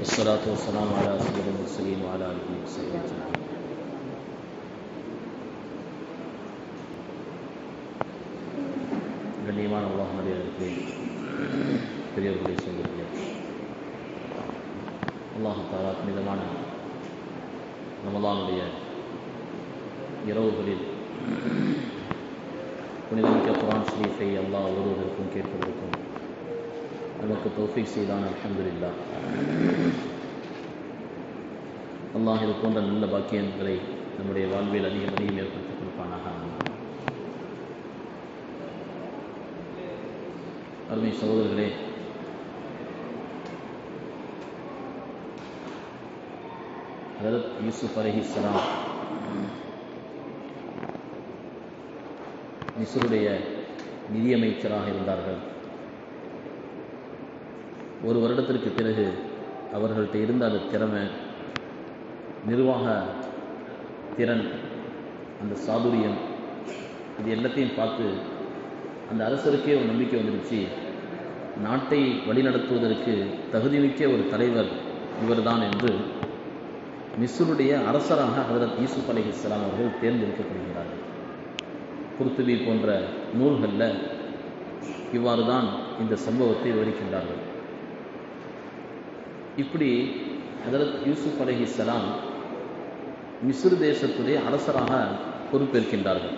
والصلاة والسلام على سيد المرسلين وعلى آله وصحبه أجمعين கண்ணியமான அல்லாஹனுடைய பெரியவர்களை சொல்லக்கூடிய அல்லாஹ் தாலா புனிதமான ரமலானுடைய இரவுகளில் புனிதமிக்க குரான் ஷரீஃபை அல்லாஹ் ஓதுவதற்கும் கேட்பதற்கும் நமக்கு தௌஃபீக் செய்தான் அல்ஹம்துலில்லா அல்லாஹ் இது போன்ற நல்ல பாக்கியங்களை நம்முடைய வாழ்வில் அதிகம் அதிகம் ஏற்படுத்திக் கொடுப்பானாக அருமை சகோதரர்களே ஹதரத் யூசுப் அலிஹிஸ்லாம் மிஸ்ருடைய நிதியமைச்சராக இருந்தார்கள் ஒரு வருடத்திற்கு பிறகு அவர்கள்ட்ட இருந்த அந்த திறமை நிர்வாக திறன் அந்த சாதுரியம் இது எல்லாத்தையும் பார்த்து அந்த அரசருக்கே ஒரு நம்பிக்கை வந்துடுச்சு நாட்டை வழிநடத்துவதற்கு தகுதிமிக்க ஒரு தலைவர் இவர்தான் என்று மிஸ்ருடைய அரசராக ஹதரத் யூசுப் அலி இஸ்லாம் அவர்கள் தேர்ந்தெடுக்கப்படுகிறார்கள் குர்துபி போன்ற நூல்களில் இவ்வாறு தான் இந்த சம்பவத்தை விவரிக்கின்றார்கள் இப்படி ஹதரத் யூசுப் அலி இஸ்லாம் மிஸ்ரு தேசத்துடைய அரசராக பொறுப்பேற்கின்றார்கள்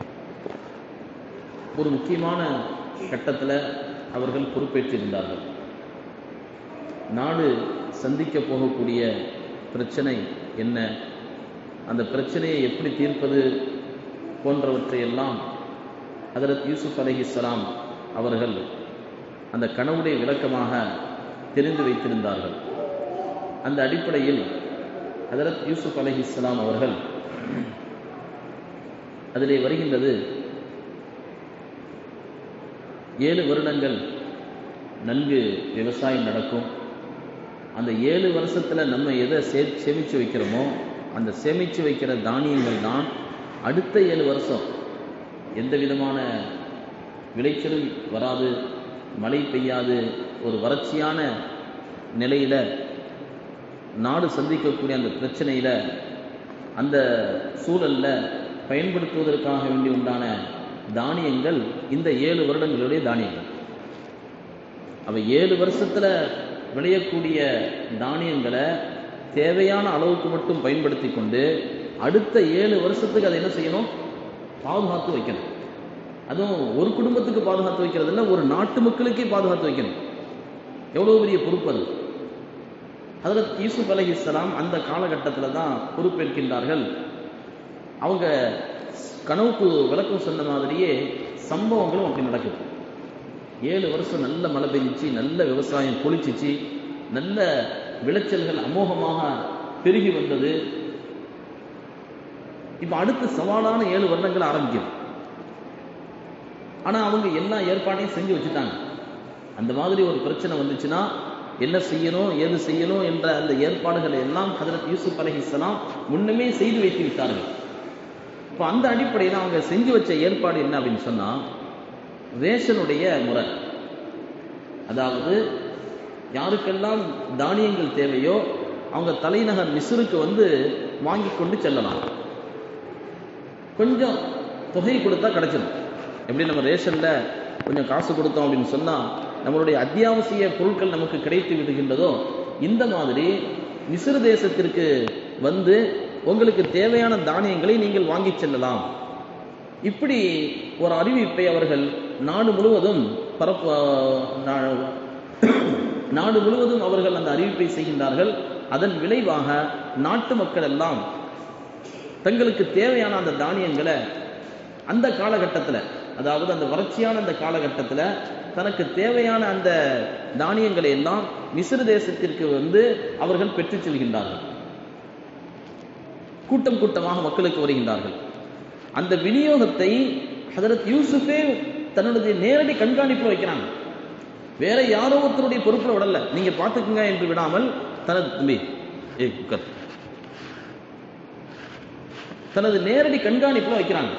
ஒரு முக்கியமான கட்டத்தில் அவர்கள் பொறுப்பேற்றிருந்தார்கள் நாடு சந்திக்க போகக்கூடிய பிரச்சனை என்ன அந்த பிரச்சனையை எப்படி தீர்ப்பது போன்றவற்றையெல்லாம் ஹதரத் யூசுப் அலஹிஸ்லாம் அவர்கள் அந்த கனவுடைய விளக்கமாக தெரிந்து வைத்திருந்தார்கள் அந்த அடிப்படையில் ஹதரத் யூசுப் அலஹிஸ்லாம் அவர்கள் அதிலே வருகின்றது ஏழு வருடங்கள் நன்கு விவசாயம் நடக்கும் அந்த ஏழு வருஷத்தில் நம்ம எதை சே சேமித்து வைக்கிறோமோ அந்த சேமித்து வைக்கிற தானியங்கள் தான் அடுத்த ஏழு வருஷம் எந்த விதமான விளைச்சலும் வராது மழை பெய்யாது ஒரு வறட்சியான நிலையில் நாடு சந்திக்கக்கூடிய அந்த பிரச்சனையில் அந்த சூழலில் பயன்படுத்துவதற்காக வேண்டி உண்டான தானியங்கள் இந்த ஏழு வருடங்களுடைய தானியங்கள் அவை ஏழு வருஷத்துல விளையக்கூடிய தானியங்களை தேவையான அளவுக்கு மட்டும் பயன்படுத்தி கொண்டு அடுத்த ஏழு வருஷத்துக்கு அதை என்ன செய்யணும் பாதுகாத்து வைக்கணும் அதுவும் ஒரு குடும்பத்துக்கு பாதுகாத்து வைக்கிறது இல்லை ஒரு நாட்டு மக்களுக்கே பாதுகாத்து வைக்கணும் எவ்வளோ பெரிய பொறுப்பு அது அதில் யூசுப் அலி இஸ்லாம் அந்த காலகட்டத்தில் தான் பொறுப்பேற்கின்றார்கள் அவங்க கனவுக்கு விளக்கம் சொன்ன மாதிரியே சம்பவங்களும் அப்படி நடக்குது ஏழு வருஷம் நல்ல மழை பெஞ்சிச்சு நல்ல விவசாயம் பொழிச்சிச்சு நல்ல விளைச்சல்கள் அமோகமாக பெருகி வந்தது இப்போ அடுத்த சவாலான ஏழு வருடங்கள் ஆரம்பிக்குது ஆனால் அவங்க எல்லா ஏற்பாட்டையும் செஞ்சு வச்சுட்டாங்க அந்த மாதிரி ஒரு பிரச்சனை வந்துச்சுன்னா என்ன செய்யணும் ஏது செய்யணும் என்ற அந்த ஏற்பாடுகளை எல்லாம் ஹதரத் யூசுப் அலஹிஸ்லாம் முன்னமே செய்து வைத்து விட்டார்கள் இப்போ அந்த அடிப்படையில் அவங்க செஞ்சு வச்ச ஏற்பாடு என்ன அப்படின்னு சொன்னால் ரேஷனுடைய முறை அதாவது யாருக்கெல்லாம் தானியங்கள் தேவையோ அவங்க தலைநகர் மிஸ்ருக்கு வந்து வாங்கி கொண்டு செல்லலாம் கொஞ்சம் தொகை கொடுத்தா கிடைச்சிடும் எப்படி நம்ம ரேஷனில் கொஞ்சம் காசு கொடுத்தோம் அப்படின்னு சொன்னால் நம்மளுடைய அத்தியாவசிய பொருட்கள் நமக்கு கிடைத்து விடுகின்றதோ இந்த மாதிரி மிஸ்ரு தேசத்திற்கு வந்து உங்களுக்கு தேவையான தானியங்களை நீங்கள் வாங்கி செல்லலாம் இப்படி ஒரு அறிவிப்பை அவர்கள் நாடு முழுவதும் பரப்பு நாடு முழுவதும் அவர்கள் அந்த அறிவிப்பை செய்கின்றார்கள் அதன் விளைவாக நாட்டு மக்கள் எல்லாம் தங்களுக்கு தேவையான அந்த தானியங்களை அந்த காலகட்டத்தில் அதாவது அந்த வறட்சியான அந்த காலகட்டத்தில் தனக்கு தேவையான அந்த தானியங்களை எல்லாம் மிஸ்ரு தேசத்திற்கு வந்து அவர்கள் பெற்றுச் செல்கின்றார்கள் கூட்டம் கூட்டமாக மக்களுக்கு வருகின்றார்கள் அந்த விநியோகத்தை ஹதரத் யூசுஃபே தன்னுடைய நேரடி கண்காணிப்பில் வைக்கிறாங்க வேற யாரோ ஒருத்தருடைய பொறுப்பில் விடல நீங்க பார்த்துக்குங்க என்று விடாமல் தனது தம்பி ஏ குக்கர் தனது நேரடி கண்காணிப்பில் வைக்கிறாங்க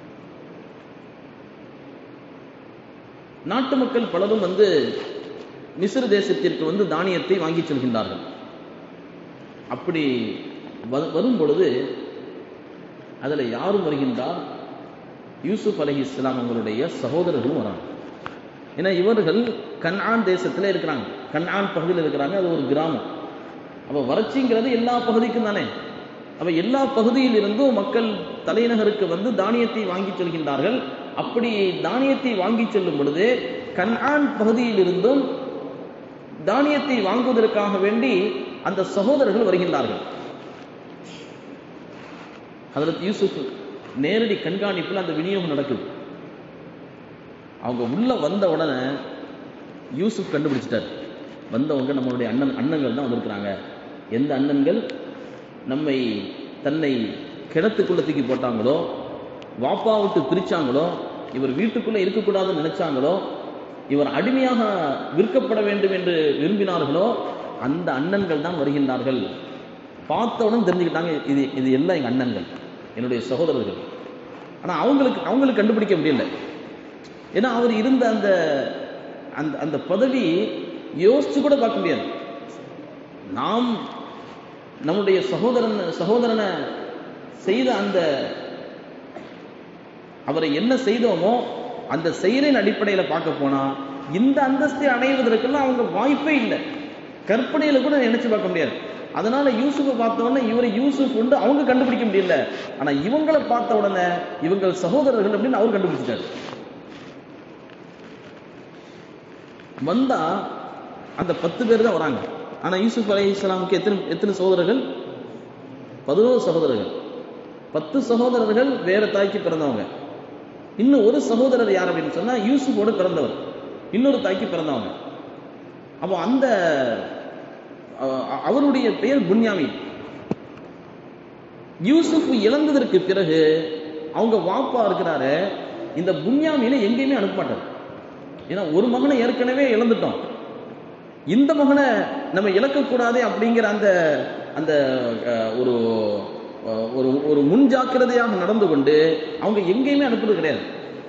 நாட்டு மக்கள் பலரும் வந்து மிஸ்ர் தேசத்திற்கு வந்து தானியத்தை வாங்கி செல்கின்றார்கள் அப்படி வ- வரும் பொழுது அதுல யாரும் வருகின்றார் யூசுப் அலஹி இஸ்லாம் அவங்களுடைய சகோதரர்களும் வராங்க ஏன்னா இவர்கள் கன்ஆன் தேசத்துல இருக்கிறாங்க கன்ஆன் பகுதியில் இருக்கிறாங்க அது ஒரு கிராமம் அப்ப வறட்சிங்கிறது எல்லா பகுதிக்கும் தானே அப்ப எல்லா பகுதியில் இருந்தும் மக்கள் தலைநகருக்கு வந்து தானியத்தை வாங்கி செல்கின்றார்கள் அப்படி தானியத்தை வாங்கி செல்லும் பொழுது கன்ஆன் பகுதியில் இருந்தும் தானியத்தை வாங்குவதற்காக வேண்டி அந்த சகோதரர்கள் வருகின்றார்கள் ஹதரத் யூசுப் நேரடி கண்காணிப்பில் அந்த விநியோகம் நடக்குது அவங்க உள்ள வந்த உடனே யூசுப் கண்டுபிடிச்சிட்டார் வந்தவங்க நம்மளுடைய அண்ணன் அண்ணன்கள் தான் வந்திருக்கிறாங்க எந்த அண்ணன்கள் நம்மை தன்னை கிணத்துக்குள்ள தூக்கி போட்டாங்களோ வாப்பா விட்டு பிரிச்சாங்களோ இவர் வீட்டுக்குள்ள இருக்கக்கூடாதுன்னு நினைச்சாங்களோ இவர் அடிமையாக விற்கப்பட வேண்டும் என்று விரும்பினார்களோ அந்த அண்ணன்கள் தான் வருகின்றார்கள் பார்த்தவுடன் தெரிஞ்சுக்கிட்டாங்க இது இது எல்லாம் எங்க அண்ணன்கள் என்னுடைய சகோதரர்கள் ஆனா அவங்களுக்கு அவங்களுக்கு கண்டுபிடிக்க முடியல ஏன்னா அவர் இருந்த அந்த அந்த அந்த பதவி யோசிச்சு கூட பார்க்க முடியாது நாம் நம்முடைய சகோதரன் சகோதரனை செய்த அந்த அவரை என்ன செய்தோமோ அந்த செயலின் அடிப்படையில பார்க்க போனா இந்த அந்தஸ்தை அடைவதற்கெல்லாம் அவங்க வாய்ப்பே இல்லை கற்பனையில கூட நினைச்சு பார்க்க முடியாது அதனால யூசுஃபை பார்த்த உடனே இவரை யூசுப் உண்டு அவங்க கண்டுபிடிக்க முடியல ஆனா இவங்களை பார்த்த உடனே இவங்கள் சகோதரர்கள் அப்படின்னு அவர் கண்டுபிடிச்சிட்டாரு வந்தா அந்த பத்து பேர் தான் வராங்க ஆனா யூசுப் அலை இஸ்லாமுக்கு எத்தனை எத்தனை சகோதரர்கள் பதினோரு சகோதரர்கள் பத்து சகோதரர்கள் வேற தாய்க்கு பிறந்தவங்க இன்னும் ஒரு சகோதரர் யார் அப்படின்னு சொன்னா யூசுஃபோடு பிறந்தவர் இன்னொரு தாய்க்கு பிறந்தவங்க அப்போ அந்த அ- அவருடைய பெயர் புன்யாமின் யூசுப் இழந்ததற்கு பிறகு அவங்க வாப்பா இருக்கிறாரு இந்த புன்யாமீனை எங்கேயுமே அனுப்ப மாட்டார் ஏன்னா ஒரு மகனை ஏற்கனவே இழந்துட்டோம் இந்த மகனை நம்ம இழக்கக்கூடாதே அப்படிங்கிற அந்த அந்த அஹ், ஒரு அஹ், ஒரு ஒரு முன்ஜாக்கிரதையாக நடந்து கொண்டு அவங்க எங்கேயுமே அனுப்புறது கிடையாது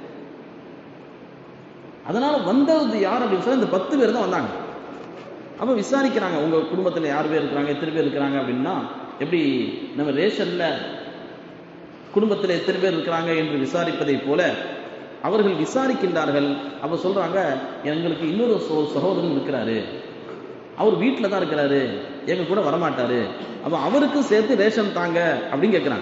அதனால வந்தது யார் அப்படின்னு சொன்னா இந்த பத்து பேர் தான் வந்தாங்க அப்ப விசாரிக்கிறாங்க உங்க குடும்பத்துல யார் பேர் இருக்கிறாங்க எத்தனை பேர் இருக்கிறாங்க அப்படின்னா எப்படி நம்ம ரேஷன்ல குடும்பத்துல எத்தனை பேர் இருக்கிறாங்க என்று விசாரிப்பதை போல அவர்கள் விசாரிக்கின்றார்கள் அப்ப சொல்றாங்க எங்களுக்கு இன்னொரு சகோ- சகோதரன் இருக்கிறாரு அவர் வீட்டில் தான் இருக்கிறாரு எங்க கூட வரமாட்டாரு அப்ப அவருக்கும் சேர்த்து ரேஷன் தாங்க அப்படின்னு கேட்கிறாங்க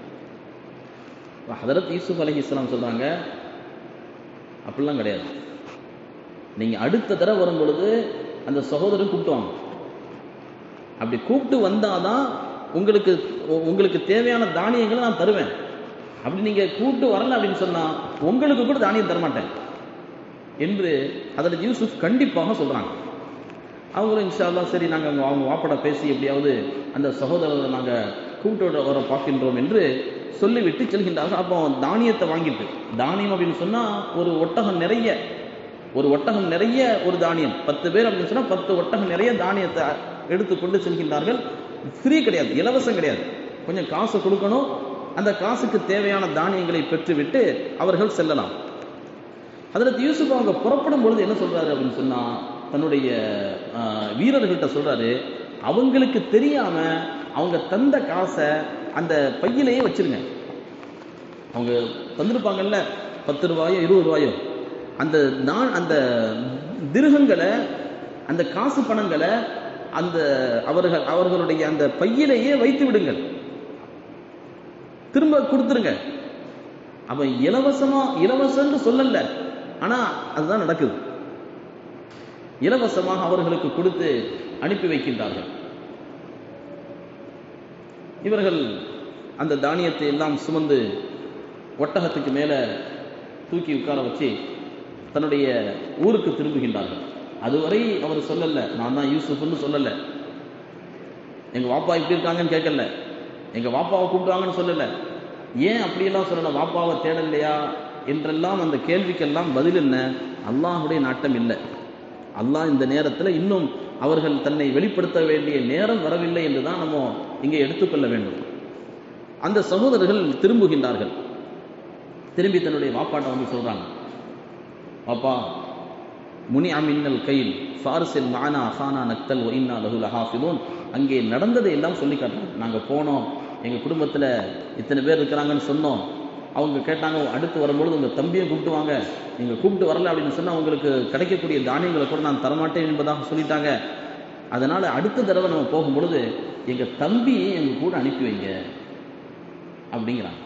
ஹதரத் யூசுப் அலி இஸ்லாம் சொல்றாங்க அப்படிலாம் கிடையாது நீங்க அடுத்த தடவை வரும் பொழுது அந்த சகோதரன் கூப்பிட்டுவாங்க அப்படி கூப்பிட்டு வந்தாதான் உங்களுக்கு உ- உங்களுக்கு தேவையான தானியங்களை நான் தருவேன் அப்படி நீங்க கூப்பிட்டு வரல அப்படின்னு சொன்னா உங்களுக்கு கூட தானியம் தரமாட்டேன் என்று அதில் யூசுப் கண்டிப்பாக சொல்றாங்க அவங்களும் இன்ஷா அல்லாஹ் சரி நாங்கள் அவங்க அவங்க வாப்பட பேசி எப்படியாவது அந்த சகோதரரை நாங்கள் கூப்பிட்டு வர- வர பார்க்கின்றோம் என்று சொல்லிவிட்டு செல்கின்றார்கள் அப்போ தானியத்தை வாங்கிட்டு தானியம் அப்படின்னு சொன்னா ஒரு ஒட்டகம் நிறைய ஒரு ஒட்டகம் நிறைய ஒரு தானியம் பத்து பேர் அப்படின்னு சொன்னா பத்து ஒட்டகம் நிறைய தானியத்தை எடுத்துக்கொண்டு செல்கின்றார்கள் ஃப்ரீ கிடையாது இலவசம் கிடையாது கொஞ்சம் காசு கொடுக்கணும் அந்த காசுக்கு தேவையான தானியங்களை பெற்றுவிட்டு அவர்கள் செல்லலாம் ஹதரத் யூசுப் அவங்க புறப்படும் பொழுது என்ன சொல்றாரு அப்படின்னு சொன்னா தன்னுடைய ஆஹ், வீரர்கள்ட்ட சொல்றாரு அவங்களுக்கு தெரியாம அவங்க தந்த காசை அந்த பையிலேயே வச்சிருங்க அவங்க தந்திருப்பாங்கல்ல பத்து ரூபாயோ இருபது ரூபாயோ அந்த நான் அந்த திருகங்களை அந்த காசு பணங்களை அந்த அவர்கள் அவர்களுடைய அந்த பையிலேயே வைத்து விடுங்கள் திரும்ப கொடுத்துருங்க அவன் இலவசமா இலவசம்னு சொல்லல ஆனா அதுதான் நடக்குது இலவசமாக அவர்களுக்கு கொடுத்து அனுப்பி வைக்கின்றார்கள் இவர்கள் அந்த தானியத்தை எல்லாம் சுமந்து ஒட்டகத்துக்கு மேல தூக்கி உட்கார வச்சு தன்னுடைய ஊருக்கு திரும்புகின்றார்கள் அதுவரை அவர் சொல்லல நான் தான் யூசுப்னு சொல்லல எங்க வாப்பா இப்படி இருக்காங்கன்னு கேட்கல எங்க வாப்பாவை கூப்பிடுவாங்கன்னு சொல்லல ஏன் அப்படியெல்லாம் சொல்லல வாப்பாவை தேடலையா என்றெல்லாம் அந்த கேள்விக்கெல்லாம் பதில் என்ன அல்லாஹுடைய நாட்டம் இல்லை அல்லாஹ் இந்த நேரத்தில் இன்னும் அவர்கள் தன்னை வெளிப்படுத்த வேண்டிய நேரம் வரவில்லை என்றுதான் நம்ம இங்கே எடுத்துக்கொள்ள வேண்டும் அந்த சகோதரர்கள் திரும்புகின்றார்கள் திரும்பி தன்னுடைய வாப்பாட்ட வந்து சொல்றாங்க பாப்பா முனி அமின்னல் கைல் ஃபாரிசில் மானா அஹானா நக்தல் ஒயின்னா லஹுல் ஹாஃபிதூன் அங்கே நடந்ததை எல்லாம் சொல்லி காட்டுறாங்க நாங்கள் போனோம் எங்கள் குடும்பத்தில் இத்தனை பேர் இருக்கிறாங்கன்னு சொன்னோம் அவங்க கேட்டாங்க அடுத்து வரும்பொழுது உங்கள் தம்பியை கூப்பிட்டு வாங்க நீங்கள் கூப்பிட்டு வரல அப்படின்னு சொன்னால் உங்களுக்கு கிடைக்கக்கூடிய தானியங்களை கூட நான் தரமாட்டேன் என்பதாக சொல்லிட்டாங்க அதனால் அடுத்த தடவை நம்ம போகும்பொழுது எங்கள் தம்பியை எங்கள் கூட அனுப்பி வைங்க அப்படிங்கிறாங்க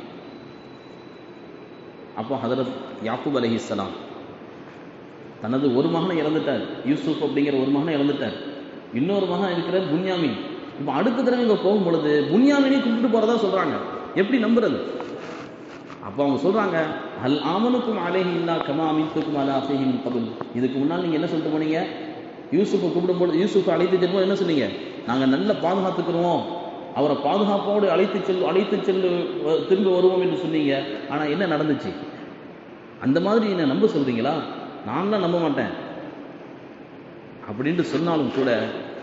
அப்போ ஹதரத் யாக்கூப் அலஹிஸ்லாம் தனது ஒரு மகனை இறந்துட்டார் யூசுப் அப்படிங்கிற ஒரு மகனை இறந்துட்டார் இன்னொரு மகன் இருக்கிற புன்யாமின் இப்போ அடுத்த தடவை இங்கே போகும் பொழுது புன்யாமினை கூப்பிட்டு போகிறதா சொல்கிறாங்க எப்படி நம்புறது அப்போ அவங்க சொல்கிறாங்க அல் ஆமனுக்கும் அலேஹி இல்லா கமா அமித்துக்கும் அலா அசேஹின் கபுல் இதுக்கு முன்னால் நீங்கள் என்ன சொல்லிட்டு போனீங்க யூசுஃபை கூப்பிடும்போது யூசுஃபை அழைத்து செல்லும்போது என்ன சொன்னீங்க நாங்கள் நல்ல பாதுகாத்துக்கிறோம் அவரை பாதுகாப்போடு அழைத்து செல் அழைத்து செல்லு திரும்ப வருவோம் என்று சொன்னீங்க ஆனால் என்ன நடந்துச்சு அந்த மாதிரி என்ன நம்ப சொல்றீங்களா நான்லாம் நம்ப மாட்டேன் அப்படின்ட்டு சொன்னாலும் கூட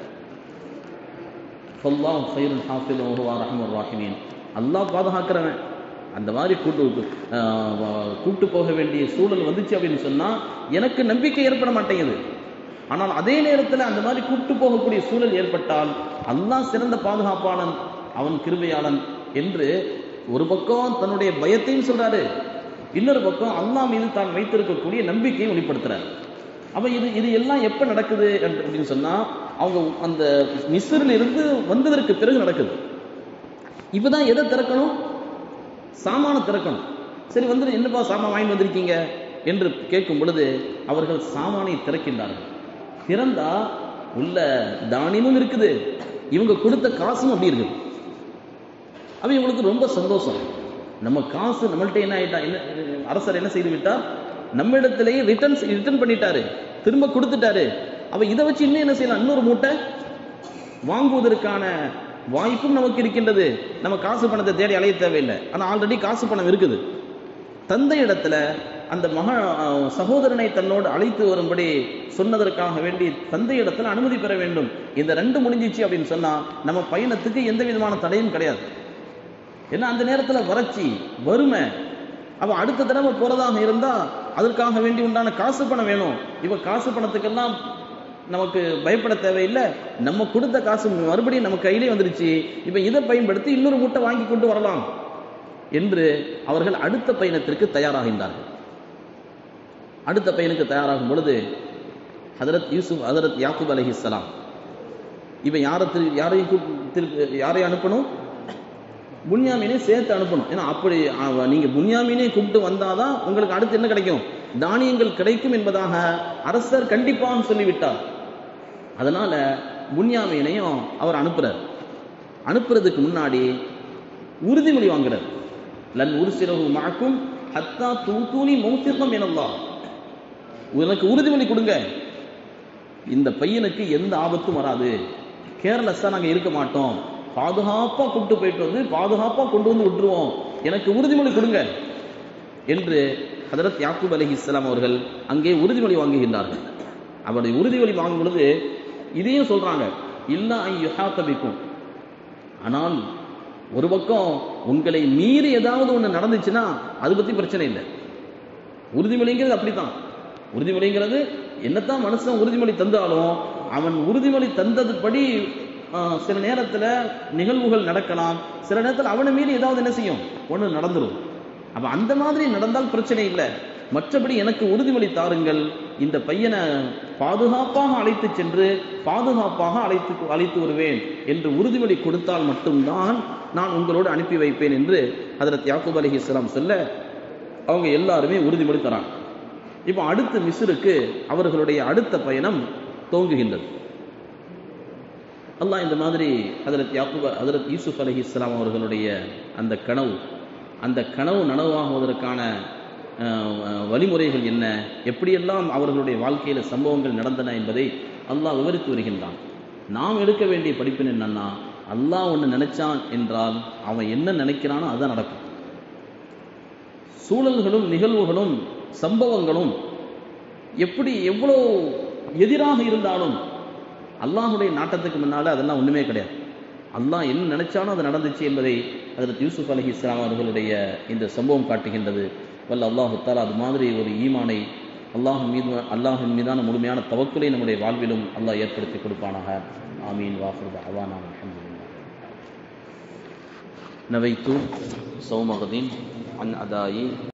சொல்லாம் சைரன் ஹாஃபில் ஓஹுவா ரஹமர் ராஹிமீன் அல்லாஹ் பாதுகாக்கிறவன் அந்த மாதிரி கூட்டு கூட்டு போக வேண்டிய சூழல் வந்துச்சு அப்படின்னு சொன்னால் எனக்கு நம்பிக்கை ஏற்பட மாட்டேங்குது ஆனால் அதே நேரத்தில் அந்த மாதிரி கூப்பிட்டு போகக்கூடிய சூழல் ஏற்பட்டால் அல்லாஹ் சிறந்த பாதுகாப்பாளன் அவன் கிருபையாளன் என்று ஒரு பக்கம் தன்னுடைய பயத்தையும் சொல்றாரு இன்னொரு பக்கம் அல்லாஹ் மீது தான் வைத்திருக்கக்கூடிய நம்பிக்கையை வெளிப்படுத்துறாரு அப்ப இது இது எல்லாம் எப்ப நடக்குது அப்படின்னு சொன்னா அவங்க அந்த மிஸ்ரில் இருந்து வந்ததற்கு பிறகு நடக்குது இப்பதான் எதை திறக்கணும் சாமான திறக்கணும் சரி வந்து என்னப்பா சாமான் வாங்கி வந்திருக்கீங்க என்று கேட்கும் பொழுது அவர்கள் சாமானை திறக்கின்றார்கள் திறந்தா உள்ள தானியமும் இருக்குது இவங்க கொடுத்த காசும் அப்படி இருக்குது அப்ப இவங்களுக்கு ரொம்ப சந்தோஷம் நம்ம காசு நம்மள்ட்ட என்ன ஆயிட்டா என்ன அரசர் என்ன செய்து விட்டார் நம்ம இடத்திலேயே ரிட்டர்ன் ரிட்டர்ன் பண்ணிட்டாரு திரும்ப கொடுத்துட்டாரு அவ இதை வச்சு இன்னும் என்ன செய்யலாம் இன்னொரு மூட்டை வாங்குவதற்கான வாய்ப்பும் நமக்கு இருக்கின்றது நம்ம காசு பணத்தை தேடி அலைய தேவையில்லை ஆனா ஆல்ரெடி காசு பணம் இருக்குது தந்தை இடத்துல அந்த மக சகோதரனை தன்னோடு அழைத்து வரும்படி சொன்னதற்காக வேண்டி தந்தை இடத்துல அனுமதி பெற வேண்டும் இந்த ரெண்டு முடிஞ்சிச்சு அப்படின்னு சொன்னா நம்ம பயணத்துக்கு எந்த விதமான தடையும் கிடையாது ஏன்னா அந்த நேரத்தில் வறட்சி வறுமை அவ அடுத்த தடவை போறதாக இருந்தா அதற்காக வேண்டி உண்டான காசு பணம் வேணும் இப்ப காசு பணத்துக்கெல்லாம் நமக்கு பயப்பட தேவையில்லை நம்ம கொடுத்த காசு மறுபடியும் நம்ம கையிலே வந்துருச்சு இப்ப இதை பயன்படுத்தி இன்னொரு மூட்டை வாங்கி கொண்டு வரலாம் என்று அவர்கள் அடுத்த பயணத்திற்கு தயாராகின்றார்கள் அடுத்த பயனுக்கு தயாராகும் பொழுது ஹதரத் யூசுப் ஹதரத் யாக்கூப் அலஹிஸ்லாம் இப்ப யாரை திரு யாரையும் திரு யாரையும் அனுப்பணும் புன்யாமீனை சேர்த்து அனுப்பணும் ஏன்னா அப்படி நீங்க புன்யாமீனை கூப்பிட்டு வந்தாதான் உங்களுக்கு அடுத்து என்ன கிடைக்கும் தானியங்கள் கிடைக்கும் என்பதாக அரசர் கண்டிப்பாக சொல்லிவிட்டார் அதனால புன்யாமீனையும் அவர் அனுப்புறார் அனுப்புறதுக்கு முன்னாடி உறுதிமொழி வாங்குறார் லன் உருசிரவு மாக்கும் ஹத்தா தூத்தூனி மௌத்திரம் எனலாம் உனக்கு உறுதிமொழி கொடுங்க இந்த பையனுக்கு எந்த ஆபத்தும் வராது கேர்லெஸ்ஸா நாங்க இருக்க மாட்டோம் பாதுகாப்பா கூப்பிட்டு போயிட்டு வந்து பாதுகாப்பா கொண்டு வந்து விட்டுருவோம் எனக்கு உறுதிமொழி கொடுங்க என்று ஹதரத் யாக்கூப் அலி இஸ்லாம் அவர்கள் அங்கே உறுதிமொழி வாங்குகின்றார்கள் அவருடைய உறுதிமொழி வாங்கும் பொழுது இதையும் சொல்றாங்க இல்லா யுஹாத்தபிக்கும் ஆனால் ஒரு பக்கம் உங்களை மீறி ஏதாவது ஒன்று நடந்துச்சுன்னா அது பத்தி பிரச்சனை இல்லை உறுதிமொழிங்கிறது அப்படித்தான் உறுதிமொழிங்கிறது என்னத்தான் மனுஷன் உறுதிமொழி தந்தாலும் அவன் உறுதிமொழி தந்ததுபடி சில நேரத்தில் நிகழ்வுகள் நடக்கலாம் சில நேரத்தில் அவனை மீறி ஏதாவது என்ன செய்யும் ஒன்று நடந்துடும் அப்ப அந்த மாதிரி நடந்தால் பிரச்சனை இல்லை மற்றபடி எனக்கு உறுதிமொழி தாருங்கள் இந்த பையனை பாதுகாப்பாக அழைத்து சென்று பாதுகாப்பாக அழைத்து அழைத்து வருவேன் என்று உறுதிமொழி கொடுத்தால் மட்டும்தான் நான் உங்களோடு அனுப்பி வைப்பேன் என்று ஹதரத் யாக்கூப் அலி இஸ்லாம் சொல்ல அவங்க எல்லாருமே உறுதிமொழி தராங்க இப்போ அடுத்த மிஸ்ருக்கு அவர்களுடைய அடுத்த பயணம் துவங்குகின்றது அல்லாஹ் இந்த மாதிரி ஹதரத் யாக்கூப் ஹதரத் யூசுப் அலி இஸ்லாம் அவர்களுடைய அந்த கனவு அந்த கனவு நனவாகுவதற்கான வழிமுறைகள் என்ன எப்படியெல்லாம் அவர்களுடைய வாழ்க்கையில் சம்பவங்கள் நடந்தன என்பதை அல்லாஹ் விவரித்து வருகின்றான் நாம் எடுக்க வேண்டிய படிப்பின் என்னன்னா அல்லாஹ் ஒன்று நினைச்சான் என்றால் அவன் என்ன நினைக்கிறானோ அதுதான் நடக்கும் சூழல்களும் நிகழ்வுகளும் சம்பவங்களும் எப்படி எவ்வளோ எதிராக இருந்தாலும் அல்லாஹுடைய நாட்டத்துக்கு முன்னால அதெல்லாம் ஒண்ணுமே கிடையாது அல்லாஹ் என்ன நினைச்சாலும் அது நடந்துச்சு என்பதை அதில் யூசுப் அலஹி இஸ்லாம் அவர்களுடைய இந்த சம்பவம் காட்டுகின்றது வல்ல அல்லாஹு தாலா அது மாதிரி ஒரு ஈமானை அல்லாஹின் மீது அல்லாஹின் மீதான முழுமையான தவக்குலை நம்முடைய வாழ்விலும் அல்லாஹ் ஏற்படுத்தி கொடுப்பானாக ஆமீன் வாஃபுர் அவானா அல்ஹம்துலில்லாஹ் நவைத்து சௌமகதீன் அன் அதாயி